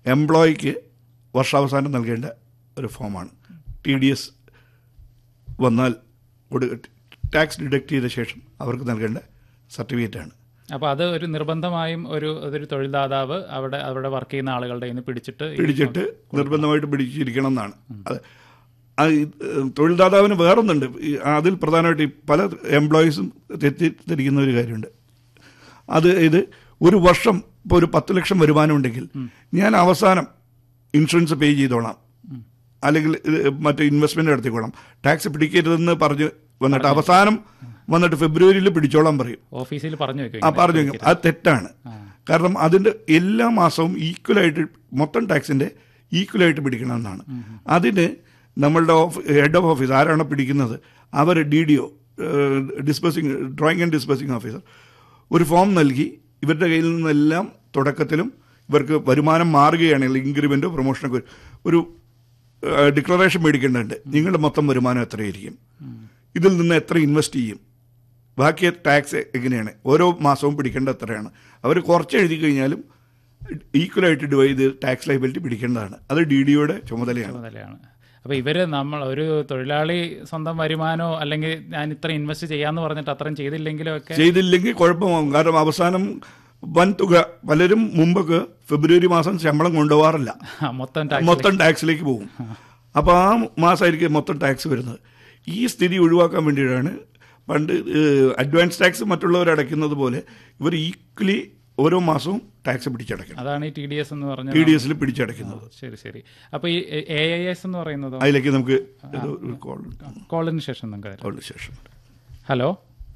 എംപ്ലോയിക്ക് വർഷാവസാനം നൽകേണ്ട ഒരു ഫോമാണ് ടി ഡി എസ് വന്നാൽ ടാക്സ് ഡിഡക്റ്റ് ചെയ്ത ശേഷം അവർക്ക് നൽകേണ്ട സർട്ടിഫിക്കറ്റാണ് അപ്പോൾ അത് ഒരു നിർബന്ധമായും ഒരു അതൊരു തൊഴിൽദാതാവ് അവിടെ അവിടെ വർക്ക് ചെയ്യുന്ന ആളുകളുടെ കയ്യിൽ നിന്ന് പിടിച്ചിട്ട് ഈ- പിടിച്ചിട്ട് നിർബന്ധമായിട്ട് പിടിച്ചിരിക്കണം എന്നാണ് അത് ആ ഈ, ഏഹ്, തൊഴിൽദാതാവിന് വേറൊന്നുണ്ട് ഈ അതിൽ പ്രധാനമായിട്ട് ഈ പല എംപ്ലോയീസും തെറ്റിദ്ധരിക്കുന്ന ഒരു കാര്യമുണ്ട് അത് ഇത് ഒരു വർഷം ഇപ്പോൾ ഒരു പത്ത് ലക്ഷം വരുമാനം ഉണ്ടെങ്കിൽ ഞാൻ അവസാനം ഇൻഷുറൻസ് പേ ചെയ്തോളാം അല്ലെങ്കിൽ ഇത് മറ്റേ ഇൻവെസ്റ്റ്മെന്റ് നടത്തിക്കോളാം ടാക്സ് പിടിക്കരുതെന്ന് പറഞ്ഞ് വന്നിട്ട് അവസാനം വന്നിട്ട് ഫെബ്രുവരിയിൽ പിടിച്ചോളാം പറയും ഓഫീസിൽ പറഞ്ഞു വെക്കും ആ ഇങ്ങനെ. പറഞ്ഞു വെക്കും. അത് തെറ്റാണ് കാരണം അതിന്റെ എല്ലാ മാസവും ഈക്വലായിട്ട് മൊത്തം ടാക്സിന്റെ ഈക്വലായിട്ട് പിടിക്കണമെന്നാണ് അതിന് നമ്മളുടെ ഓഫ് ഹെഡ് ഓഫ് ഓഫീസ് ആരാണോ പിടിക്കുന്നത് അവർ D D O disbursing drawing and disbursing officer ഒരു ഫോം നൽകി ഇവരുടെ കയ്യിൽ നിന്നെല്ലാം തുടക്കത്തിലും ഇവർക്ക് വരുമാനം മാറുകയാണെങ്കിൽ ഇൻക്രിമെൻറ്റോ പ്രൊമോഷനൊക്കെ ഒരു ഡിക്ലറേഷൻ മേടിക്കേണ്ടതുണ്ട് നിങ്ങളുടെ മൊത്തം വരുമാനം എത്രയായിരിക്കും ഇതിൽ നിന്ന് എത്ര ഇൻവെസ്റ്റ് ചെയ്യും ബാക്കി ടാക്സ് എങ്ങനെയാണ് ഓരോ മാസവും പിടിക്കേണ്ട എത്രയാണ് അവർ കുറച്ച് എഴുതി കഴിഞ്ഞാലും ഈക്വലായിട്ട് ഡിവൈഡ് ചെയ്ത് ടാക്സ് ലൈബിലിറ്റി പിടിക്കേണ്ടതാണ് അത് ഡി ഡിയുടെ ചുമതലയാണ് ചുമതലയാണ് അപ്പോൾ ഇവര് നമ്മൾ ഒരു തൊഴിലാളി സ്വന്തം വരുമാനമോ അല്ലെങ്കിൽ ഞാൻ ഇത്ര ഇൻവെസ്റ്റ് ചെയ്യാന്ന് പറഞ്ഞിട്ട് അത്രയും ചെയ്തില്ലെങ്കിലോ ഒക്കെ ചെയ്തില്ലെങ്കിൽ കുഴപ്പമാകും കാരണം അവസാനം വൻ തുക പലരും മുമ്പൊക്കെ ഫെബ്രുവരി മാസം ശമ്പളം കൊണ്ടുപോകാറില്ല മൊത്തം ടാക്സ് മൊത്തം ടാക്സിലേക്ക് പോകും അപ്പോൾ ആ മാസമായിരിക്കും മൊത്തം ടാക്സ് വരുന്നത് ഈ സ്ഥിതി ഒഴിവാക്കാൻ വേണ്ടിയിട്ടാണ് പണ്ട് അഡ്വാൻസ് ടാക്സ് മറ്റുള്ളവർ അടയ്ക്കുന്നത് പോലെ ഇവർ ഈക്വലി ഓരോ മാസവും ടാക്സ് പിടിച്ചടയ്ക്കണം അതാണ് ഈ ടി ഡി എസ് എന്ന് പറഞ്ഞ ടി ഡി എസിൽ പിടിച്ചടയ്ക്കുന്നത് ശരി ശരി അപ്പോൾ ഈ എ ഐ എസ് എന്ന് പറയുന്നതോ അതിലേക്ക് നമുക്ക് ഏതോ ഒരു കോൾ കോളിന് ശേഷം നമുക്ക് വരാം. കോളിന് ശേഷം ഹലോ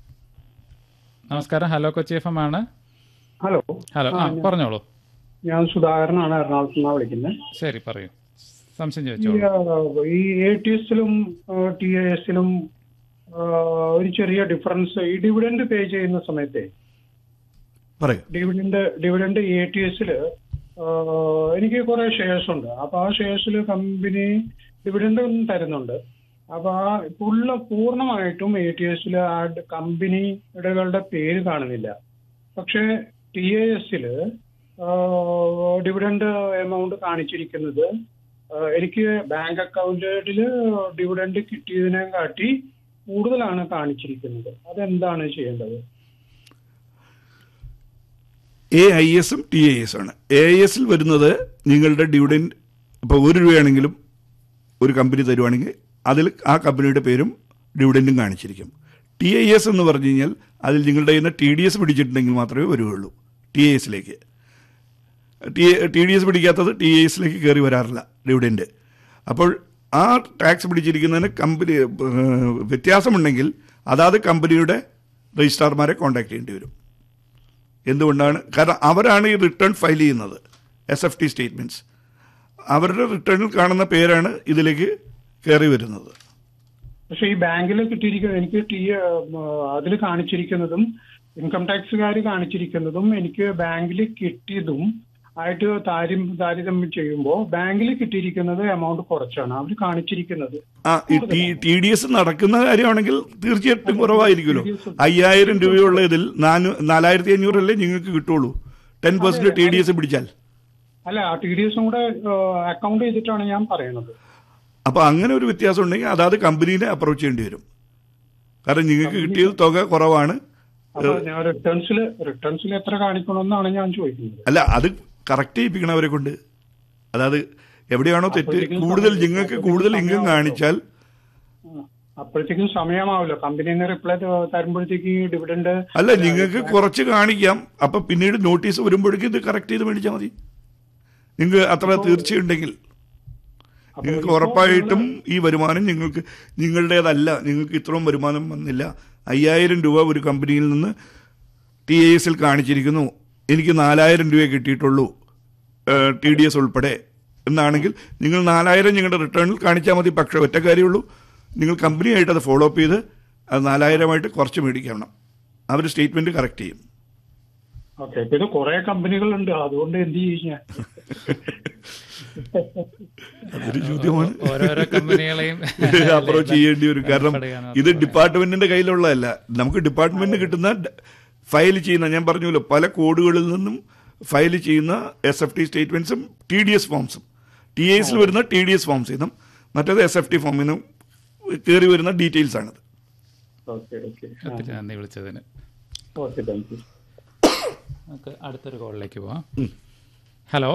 നമസ്കാരം ഹലോ കൊച്ചി എഫ് എം ആണ് ഹലോ ഹലോ ആ പറഞ്ഞോളൂ ഞാൻ സുധാകരനാണ് എറണാകുളത്ത് നിന്നാണ് വിളിക്കുന്നത് ശരി പറയൂ സംശയം ഈ, ചോദിച്ചോളൂ ആ, ഈ എ ടി എസിലും ടി എ എസിലും ഒരു ചെറിയ ഡിഫറൻസ് ഈ ഡിവിഡൻഡ് പേ ചെയ്യുന്ന സമയത്തെ പറയൂ ഡിവിഡൻഡ് ഡിവിഡൻഡ് എ ടി എസിൽ എനിക്ക് കുറെ ഷെയർസ് ഉണ്ട് അപ്പൊ ആ ഷെയർസിൽ കമ്പനി ഡിവിഡൻഡ് തരുന്നുണ്ട് അപ്പൊ ആ ഫുള്ള് പൂർണ്ണമായിട്ടും എ ടി എസിൽ ആ കമ്പനികളുടെ പേര് കാണുന്നില്ല പക്ഷേ ടി എ എസില് ഡിവിഡൻഡ് എമൗണ്ട് കാണിച്ചിരിക്കുന്നത് ആ, എനിക്ക് ബാങ്ക് അക്കൗണ്ടിൽ ഡിവിഡൻഡ് കിട്ടിയതിനെ കാട്ടി കൂടുതലാണ് കാണിച്ചിരിക്കുന്നത് അതെന്താണ് ചെയ്യേണ്ടത് എ ഐ എസും ടി ഐ എസ് ആണ് എ ഐ എസിൽ വരുന്നത് നിങ്ങളുടെ ഡിവിഡൻ ഇപ്പോൾ ഒരു രൂപയാണെങ്കിലും ഒരു കമ്പനി തരുവാണെങ്കിൽ അതിൽ ആ കമ്പനിയുടെ പേരും ഡിവിഡൻറ്റും കാണിച്ചിരിക്കും ടി ഐ എസ് എന്ന് പറഞ്ഞു കഴിഞ്ഞാൽ അതിൽ നിങ്ങളുടെ കയ്യിൽ നിന്ന് ടി ഡി എസ് പിടിച്ചിട്ടുണ്ടെങ്കിൽ മാത്രമേ വരുവുള്ളൂ ടി ഐ എസിലേക്ക് ടി ടി ഡി എസ് പിടിക്കാത്തത് ടി ഐ എസിലേക്ക് കയറി വരാറില്ല ഡിവിഡൻറ്റ് അപ്പോൾ ആ ടാക്സ് പിടിച്ചിരിക്കുന്നതിന് കമ്പനി ഏഹ്, വ്യത്യാസമുണ്ടെങ്കിൽ അതാത് കമ്പനിയുടെ രജിസ്ട്രാർമാരെ കോൺടാക്ട് ചെയ്യേണ്ടി വരും എന്തുകൊണ്ടാണ് കാരണം അവരാണ് ഈ റിട്ടേൺ ഫയൽ ചെയ്യുന്നത് എസ് എഫ് ടി സ്റ്റേറ്റ്മെൻറ്റ്സ് അവരുടെ റിട്ടേണിൽ കാണുന്ന പേരാണ് ഇതിലേക്ക് കയറി വരുന്നത് പക്ഷെ ഈ ബാങ്കിൽ കിട്ടിയിരിക്കുന്ന എനിക്ക് ടി അതിൽ കാണിച്ചിരിക്കുന്നതും ഇൻകം ടാക്സുകാർ കാണിച്ചിരിക്കുന്നതും എനിക്ക് ബാങ്കിൽ കിട്ടിയതും ആയിട്ട് താരം താരതമ്യം ചെയ്യുമ്പോൾ ബാങ്കിൽ കിട്ടിയിരിക്കുന്നത് എമൗണ്ട് കുറച്ചാണ് അവർ കാണിച്ചിരിക്കുന്നത് ആ ഈ ടി ടി ഡി എസ് നടക്കുന്ന കാര്യമാണെങ്കിൽ തീർച്ചയായിട്ടും കുറവായിരിക്കുമല്ലോ അയ്യായിരം രൂപയുള്ള ഇതിൽ നാനൂ നാലായിരത്തി അഞ്ഞൂറല്ലേ നിങ്ങൾക്ക് കിട്ടുള്ളൂ ten percent T D S പിടിച്ചാൽ അല്ല ആ ടി ഡി എസും കൂടെ അക്കൗണ്ട് ചെയ്തിട്ടാണ് ഞാൻ പറയുന്നത് അപ്പോൾ അങ്ങനെ ഒരു വ്യത്യാസം ഉണ്ടെങ്കിൽ അതാത് കമ്പനീനെ അപ്രോച്ച് ചെയ്യേണ്ടി വരും കാരണം നിങ്ങൾക്ക് കിട്ടിയത് തുക കുറവാണ് അപ്പൊ ഞാൻ റിട്ടേൺസിൽ റിട്ടേൺസിൽ എത്ര കാണിക്കണമെന്നാണ് ഞാൻ ചോദിക്കുന്നത് അല്ല അത് കറക്റ്റ് ചെയ്യിപ്പിക്കണം അവരെ കൊണ്ട് അതായത് എവിടെയാണോ തെറ്റ് കൂടുതൽ നിങ്ങൾക്ക് കൂടുതൽ ഇൻകം കാണിച്ചാൽ ആ, അപ്പോഴത്തേക്കും സമയമാവല്ലോ കമ്പനിയിൽ നിന്ന് റിപ്ലൈ തരുമ്പോഴത്തേക്ക് ഡിവിഡൻഡ് അല്ല നിങ്ങൾക്ക് കുറച്ച് കാണിക്കാം അപ്പൊ പിന്നീട് നോട്ടീസ് വരുമ്പോഴേക്കും ഇത് കറക്റ്റ് ചെയ്ത് മേടിച്ചാൽ മതി നിങ്ങൾക്ക് അത്ര തീർച്ചയുണ്ടെങ്കിൽ നിങ്ങൾക്ക് ഉറപ്പായിട്ടും ഈ വരുമാനം നിങ്ങൾക്ക് നിങ്ങളുടേതല്ല നിങ്ങൾക്ക് ഇത്രയും വരുമാനം വന്നില്ല അയ്യായിരം രൂപ ഒരു കമ്പനിയിൽ നിന്ന് ടി എ എസിൽ കാണിച്ചിരിക്കുന്നു എനിക്ക് നാലായിരം രൂപയെ കിട്ടിയിട്ടുള്ളൂ ടി ഡി എസ് ഉൾപ്പെടെ എന്നാണെങ്കിൽ നിങ്ങൾ നാലായിരം നിങ്ങളുടെ റിട്ടേണിൽ കാണിച്ചാൽ മതി പക്ഷേ ഒറ്റ കാര്യമുള്ളൂ നിങ്ങൾ കമ്പനിയായിട്ട് അത് ഫോളോ അപ്പ് ചെയ്ത് അത് നാലായിരമായിട്ട് കുറച്ച് മേടിക്കണം അവർ സ്റ്റേറ്റ്മെന്റ് കറക്റ്റ് ചെയ്യും ഓക്കെ ഇത് കുറെ കമ്പനികളുണ്ട് അതുകൊണ്ട് എന്ത് ചെയ്യും ഞാൻ അതൊരു ചോദ്യമാണ് ഓരോരോ കമ്പനികളെയും അപ്രോച്ച് ചെയ്യേണ്ടി വരും കാരണം ബന്ധപ്പെടുകയാണ്. ഇത് ഡിപ്പാർട്ട്മെന്റിന്റെ കയ്യിലുള്ളതല്ല നമുക്ക് ഡിപ്പാർട്ട്മെന്റിന് കിട്ടുന്ന ഫയൽ ചെയ്യുന്ന ഞാൻ പറഞ്ഞല്ലോ പല കോഡുകളിൽ നിന്നും ഫയൽ ചെയ്യുന്ന എസ് എഫ് ടി സ്റ്റേറ്റ്മെന്റ്സും ടി ഡി എസ് ഫോംസും ടി എസിൽ വരുന്ന ടി ഡി എസ് ഫോംസിൽ നിന്നും മറ്റേത് എസ് എഫ് ടി ഫോമിൽ നിന്നും കയറി വരുന്ന ഡീറ്റെയിൽസ് ആണിത് ഓക്കെ ഓക്കെ ഒത്തിരി നന്ദി വിളിച്ചതിന് ഓക്കെ താങ്ക് യു നമുക്ക് അടുത്തൊരു കോളിലേക്ക് പോവാം ഹലോ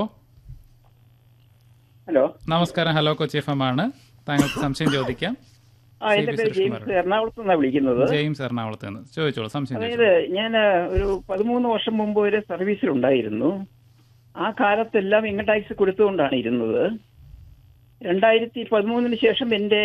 ഹലോ നമസ്കാരം ഹലോ കൊച്ചി എഫ് എം ആണ് താങ്കൾക്ക് സംശയം ചോദിക്കാം ആ എന്റെ പേര് ജെയിംസ് എറണാകുളത്ത് നിന്നാണ് വിളിക്കുന്നത് ജെയിംസ് എറണാകുളത്ത് നിന്ന് ചോദിച്ചോളൂ സംശയം ചോദിച്ചോളൂ അതായത് ഞാൻ ഒരു പതിമൂന്ന് വർഷം മുമ്പ് ഒരു സർവീസിലുണ്ടായിരുന്നു ആ കാലത്തെല്ലാം ഇൻകം ടാക്സ് കൊടുത്തുകൊണ്ടാണ് ഇരുന്നത് രണ്ടായിരത്തി പതിമൂന്നിന് ശേഷം എന്റെ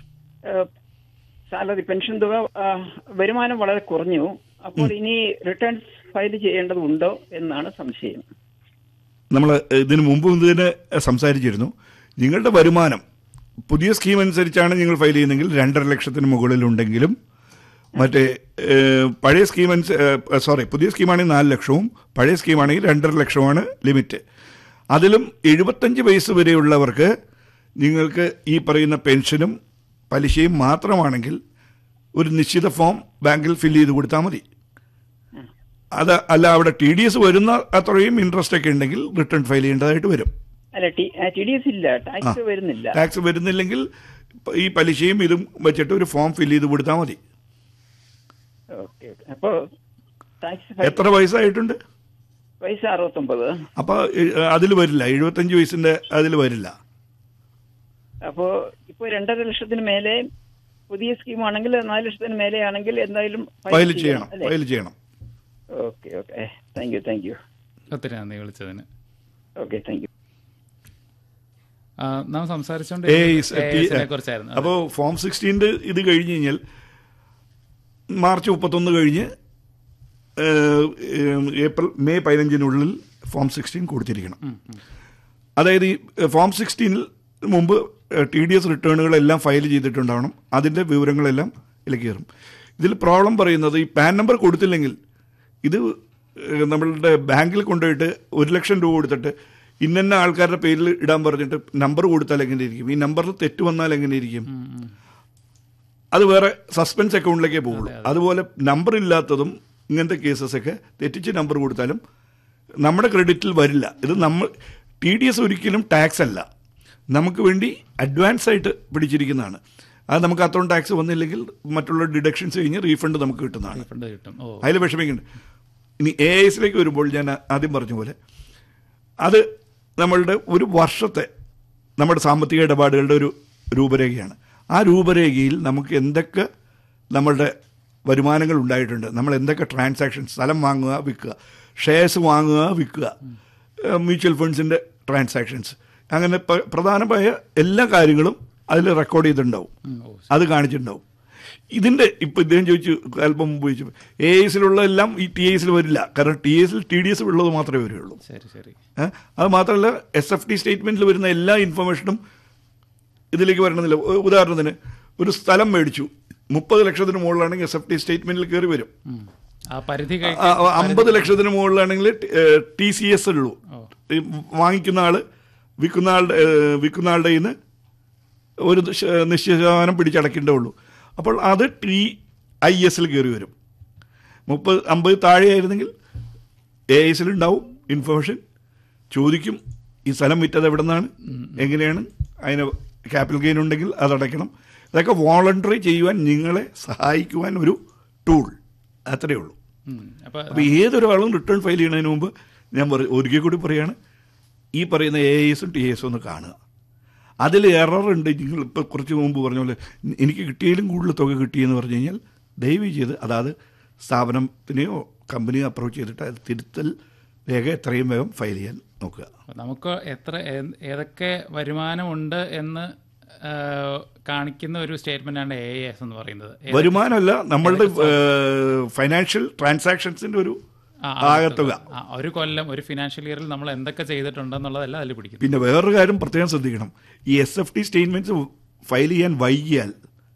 സാലറി പെൻഷൻ തുക ആ, വരുമാനം വളരെ കുറഞ്ഞു അപ്പോൾ ഇനി റിട്ടേൺസ് ഫയൽ ചെയ്യേണ്ടതുണ്ടോ എന്നാണ് സംശയം നമ്മൾ ഇതിന് മുമ്പ് ഇതിന് സംസാരിച്ചിരുന്നു നിങ്ങളുടെ വരുമാനം പുതിയ സ്കീം അനുസരിച്ചാണ് നിങ്ങൾ ഫയൽ ചെയ്യുന്നതെങ്കിൽ രണ്ടര ലക്ഷത്തിന് മുകളിലുണ്ടെങ്കിലും മറ്റേ ഏഹ്, പഴയ സ്കീം അനുസ സോറി പുതിയ സ്കീമാണെങ്കിൽ നാല് ലക്ഷവും പഴയ സ്കീമാണെങ്കിൽ രണ്ടര ലക്ഷവുമാണ് ലിമിറ്റ് അതിലും എഴുപത്തഞ്ച് വയസ്സ് വരെയുള്ളവർക്ക് നിങ്ങൾക്ക് ഈ പറയുന്ന പെൻഷനും പലിശയും മാത്രമാണെങ്കിൽ ഒരു നിശ്ചിത ഫോം ബാങ്കിൽ ഫില്ല് ചെയ്ത് കൊടുത്താൽ മതി അത് അല്ല അവിടെ ടി ഡി എസ് വരുന്ന അത്രയും ഇൻട്രസ്റ്റ് ഒക്കെ ഉണ്ടെങ്കിൽ റിട്ടേൺ ഫയൽ ചെയ്യേണ്ടതായിട്ട് വരും അല്ല ടി ടി ഡി എസ് ഇല്ല ടാക്സ് വരുന്നില്ല ടാക്സ് വരുന്നില്ലെങ്കിൽ പ- ഈ പലിശയും ഇതും വെച്ചിട്ട് ഒരു ഫോം ഫില്ല് ചെയ്ത് കൊടുത്താൽ മതി ഓക്കെ അപ്പോ ടാക്സ് എത്ര വയസ്സായിട്ടുണ്ട് വയസ്സ് അറുപത്തൊമ്പത് അപ്പോൾ അതിൽ വരില്ല എഴുപത്തഞ്ച് വയസ്സിന്റെ അതിൽ വരില്ല അപ്പോ ഇപ്പൊ രണ്ടര ലക്ഷത്തിന് മേലെ പുതിയ സ്കീം ആണെങ്കിൽ നാല് ലക്ഷത്തിന് മേലെ ആണെങ്കിൽ എന്തായാലും ഫയൽ ചെയ്യണം ഫയൽ ചെയ്യണം okay okay thank you thank you ഒത്തിരി നന്ദി വിളിച്ചതിന് ഓക്കെ താങ്ക് യു ആ, നാം സംസാരിച്ചുകൊണ്ട് AIS കുറിച്ചായിരുന്നു അപ്പോൾ ഫോം സിക്സ്റ്റീൻ്റെ ഇത് കഴിഞ്ഞ് കഴിഞ്ഞാൽ മാർച്ച് മുപ്പത്തൊന്ന് കഴിഞ്ഞ് ഏഹ്, ഏഹ്, ഏപ്രിൽ മെയ് പതിനഞ്ചിനുള്ളിൽ ഫോം സിക്സ്റ്റീൻ കൊടുത്തിരിക്കണം അതായത് ഈ ഫോം സിക്സ്റ്റീനിൽ മുമ്പ് ടി ഡി എസ് റിട്ടേണുകളെല്ലാം ഫയൽ ചെയ്തിട്ടുണ്ടാവണം അതിൻ്റെ വിവരങ്ങളെല്ലാം ഇതിൽ കയറും ഇതിൽ പ്രോബ്ലം പറയുന്നത് ഈ പാൻ നമ്പർ കൊടുത്തില്ലെങ്കിൽ ഇത് ഏഹ്, നമ്മളുടെ ബാങ്കിൽ കൊണ്ടുപോയിട്ട് ഒരു ലക്ഷം രൂപ കൊടുത്തിട്ട് ഇന്ന ആൾക്കാരുടെ പേരിൽ ഇടാൻ പറഞ്ഞിട്ട് നമ്പർ കൊടുത്താൽ എങ്ങനെ ഇരിക്കും ഈ നമ്പറിൽ തെറ്റ് വന്നാൽ എങ്ങനെ ഇരിക്കും അത് വേറെ സസ്പെൻസ് അക്കൗണ്ടിലേക്കേ പോകുള്ളൂ അതുപോലെ നമ്പർ ഇല്ലാത്തതും ഇങ്ങനത്തെ കേസസ് ഒക്കെ തെറ്റിച്ച് നമ്പർ കൊടുത്താലും നമ്മുടെ ക്രെഡിറ്റിൽ വരില്ല ഇത് നമ്മൾ ടി ഡി എസ് ഒരിക്കലും ടാക്സ് അല്ല നമുക്ക് വേണ്ടി അഡ്വാൻസ് ആയിട്ട് പിടിച്ചിരിക്കുന്നതാണ് അത് നമുക്ക് അത്രയും ടാക്സ് വന്നില്ലെങ്കിൽ മറ്റുള്ള ഡിഡക്ഷൻസ് കഴിഞ്ഞ് റീഫണ്ട് നമുക്ക് കിട്ടുന്നതാണ് റീഫണ്ട് കിട്ടും ഓ അതിൽ വിഷമിക്കുന്നുണ്ട് ഇനി എ എസിലേക്ക് വരുമ്പോൾ ഞാൻ ആദ്യം പറഞ്ഞ പോലെ അത് നമ്മളുടെ ഒരു വർഷത്തെ നമ്മുടെ സാമ്പത്തിക ഇടപാടുകളുടെ ഒരു രൂപരേഖയാണ് ആ രൂപരേഖയിൽ നമുക്ക് എന്തൊക്കെ നമ്മളുടെ വരുമാനങ്ങൾ ഉണ്ടായിട്ടുണ്ട് നമ്മൾ എന്തൊക്കെ ട്രാൻസാക്ഷൻ സ്ഥലം വാങ്ങുക വിൽക്കുക ഷെയർസ് വാങ്ങുക വിൽക്കുക മ്യൂച്വൽ ഫണ്ട്സിൻ്റെ ട്രാൻസാക്ഷൻസ് അങ്ങനെ പ- പ്രധാനമായ എല്ലാ കാര്യങ്ങളും അതിൽ റെക്കോർഡ് ചെയ്തിട്ടുണ്ടാവും ഉം, ഓ അത് കാണിച്ചിട്ടുണ്ടാവും ഇതിന്റെ ഇപ്പൊ ഇദ്ദേഹം ചോദിച്ചു അല്പം മുമ്പ് ചോദിച്ചു എ എസിലുള്ള എല്ലാം ഈ ടി എസിൽ വരില്ല കാരണം ടി എസിൽ ടി ഡി എസ് ഉള്ളത് മാത്രമേ വരികയുള്ളൂ ശരി ശരി ഏ? അത് മാത്രമല്ല എസ് എഫ് ടി സ്റ്റേറ്റ്മെന്റിൽ വരുന്ന എല്ലാ ഇൻഫർമേഷനും ഇതിലേക്ക് വരണമെന്നില്ല ഉ- ഉദാഹരണത്തിന് ഒരു സ്ഥലം മേടിച്ചു മുപ്പത് ലക്ഷത്തിന് മുകളിലാണെങ്കിൽ എസ് എഫ് ടി സ്റ്റേറ്റ്മെന്റിൽ കയറി വരും ഉം. ആ പരിധി കഴി- ആ, ആ, അമ്പത് ലക്ഷത്തിന് മുകളിലാണെങ്കിൽ ടി സി എസ് ഉള്ളൂ ഓ. ഈ വാങ്ങിക്കുന്ന ആള് വിൽക്കുന്ന ആളുടെ ഏ, വിൽക്കുന്ന ആളുടെ കയ്യിൽ നിന്ന് ഒരു ദശ- നിശ്ചിത ശതമാനം പിടിച്ചടക്കേണ്ടേ ഉള്ളൂ അപ്പോൾ അത് ടി ഐ എസിൽ കയറി വരും മുപ്പത് അമ്പത് താഴെയായിരുന്നെങ്കിൽ എ എസിൽ ഉണ്ടാവും ഇൻഫർമേഷൻ ചോദിക്കും ഈ സ്ഥലം വിറ്റത് എവിടെ നിന്നാണ് എങ്ങനെയാണ് അതിന് ക്യാപിറ്റൽ ഗെയിൻ ഉണ്ടെങ്കിൽ അതടയ്ക്കണം ഇതൊക്കെ വോളണ്ടറി ചെയ്യുവാൻ നിങ്ങളെ സഹായിക്കുവാൻ ഒരു ടൂൾ അത്രയേ ഉള്ളൂ ഉം. അപ്പൊ അപ്പോൾ ഏതൊരാളും റിട്ടേൺ ഫയൽ ചെയ്യുന്നതിന് മുമ്പ് ഞാൻ പറ ഒരിക്കൽ കൂടി പറയാണ് ഈ പറയുന്ന എ എസും ടി എസും ഒന്ന് കാണുക അതിൽ എറർ ഉണ്ട് നിങ്ങൾ ഇപ്പോൾ കുറച്ച് മുമ്പ് പറഞ്ഞ പോലെ എനിക്ക് കിട്ടിയതിലും കൂടുതൽ തുക കിട്ടിയെന്ന് പറഞ്ഞു കഴിഞ്ഞാൽ ദയവ് ചെയ്ത് അതാത് സ്ഥാപനത്തിനെയോ കമ്പനിയോ അപ്രോച്ച് ചെയ്തിട്ട് അത് തിരുത്തൽ രേഖ എത്രയും വേഗം ഫയൽ ചെയ്യാൻ നോക്കുക നമുക്ക് എത്ര ഏ- ഏതൊക്കെ വരുമാനമുണ്ട് എന്ന് ആ, കാണിക്കുന്ന ഒരു സ്റ്റേറ്റ്മെന്റ് ആണ് എ എസ് എന്ന് പറയുന്നത് ഏത്- വരുമാനമല്ല നമ്മളുടെ ഫൈനാൻഷ്യൽ ട്രാൻസാക്ഷൻസിന്റെ ഒരു ആ, ആകത്തുക ആ, ഒരു കൊല്ലം ഒരു ഫിനാൻഷ്യൽ ഇയറിൽ നമ്മൾ എന്തൊക്കെ ചെയ്തിട്ടുണ്ടെന്നുള്ളതെല്ലാം അതിൽ പിടിക്കുന്നു പിന്നെ വേറൊരു കാര്യം പ്രത്യേകം ശ്രദ്ധിക്കണം ഈ S F T statements file ചെയ്യാൻ വൈകിയാൽ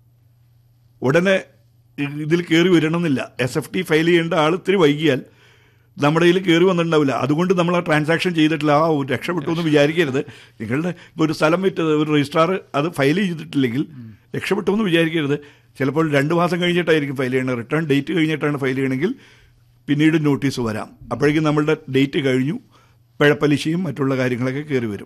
ഉടനെ ഇതിൽ കയറി വരണമെന്നില്ല എസ് എഫ് ടി ഫയൽ ചെയ്യേണ്ട ആൾ ഇത്തിരി വൈകിയാൽ നമ്മുടെ കയ്യിൽ കയറി വന്നിട്ടുണ്ടാവില്ല അതുകൊണ്ട് നമ്മൾ ആ ട്രാൻസാക്ഷൻ ചെയ്തിട്ടില്ല ആ ഒരു രക്ഷപ്പെട്ടു എന്ന് വിചാരിക്കരുത് നിങ്ങളുടെ ഇപ്പോൾ ഒരു സ്ഥലം വിറ്റത് ഒരു രജിസ്ട്രാർ അത് ഫയൽ ചെയ്തിട്ടില്ലെങ്കിൽ രക്ഷപ്പെട്ടു എന്ന് വിചാരിക്കരുത് ചിലപ്പോൾ രണ്ട് മാസം കഴിഞ്ഞിട്ടായിരിക്കും ഫയൽ ചെയ്യണത് റിട്ടേൺ ഡേറ്റ് കഴിഞ്ഞിട്ടാണ് ഫയൽ ചെയ്യണമെങ്കിൽ പിന്നീട് നോട്ടീസ് വരാം അപ്പോഴേക്കും നമ്മളുടെ ഡേറ്റ് കഴിഞ്ഞു പിഴപ്പലിശയും മറ്റുള്ള കാര്യങ്ങളൊക്കെ കയറി വരും